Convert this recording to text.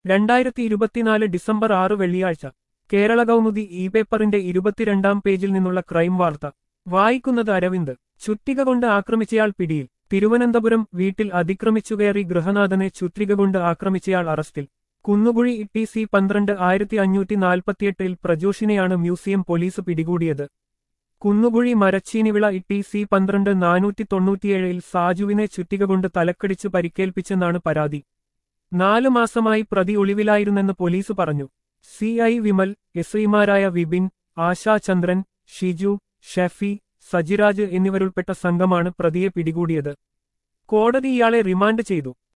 രണ്ടായിരത്തി ഇരുപത്തിനാല് ഡിസംബർ ആറ് വെള്ളിയാഴ്ച കേരള കൗമുദി ഇ പേപ്പറിന്റെ ഇരുപത്തിരണ്ടാം പേജിൽ നിന്നുള്ള ക്രൈം വാർത്ത വായിക്കുന്നത് അരവിന്ദ് ചുറ്റിക കൊണ്ട് ആക്രമിച്ചയാൾ പിടിയിൽ തിരുവനന്തപുരം വീട്ടിൽ അതിക്രമിച്ചുകയറി ഗൃഹനാഥനെ ചുറ്റിക കൊണ്ട് ആക്രമിച്ചയാൾ അറസ്റ്റിൽ കുന്നുകുഴി ടി സി പന്ത്രണ്ട് ആയിരത്തി അഞ്ഞൂറ്റി നാൽപ്പത്തിയെട്ടിൽ പ്രജോഷിനെയാണ് മ്യൂസിയം പോലീസ് പിടികൂടിയത് കുന്നുകുഴി മരച്ചീനിവിള ടി സി പന്ത്രണ്ട് നാനൂറ്റി തൊണ്ണൂറ്റിയേഴിൽ സാജുവിനെ ചുറ്റിക കൊണ്ട് തലക്കടിച്ച് പരിക്കേൽപ്പിച്ചെന്നാണ് പരാതി നാലു മാസമായി പ്രതി ഒളിവിലായിരുന്നെന്ന് പോലീസ് പറഞ്ഞു സി ഐ വിമൽ എസ് ഐമാരായ വിപിൻ ആശാചന്ദ്രൻ ഷിജു ഷെഫി സജിരാജ് എന്നിവരുൾപ്പെട്ട സംഘമാണ് പ്രതിയെ പിടികൂടിയത് കോടതി ഇയാളെ റിമാൻഡ് ചെയ്തു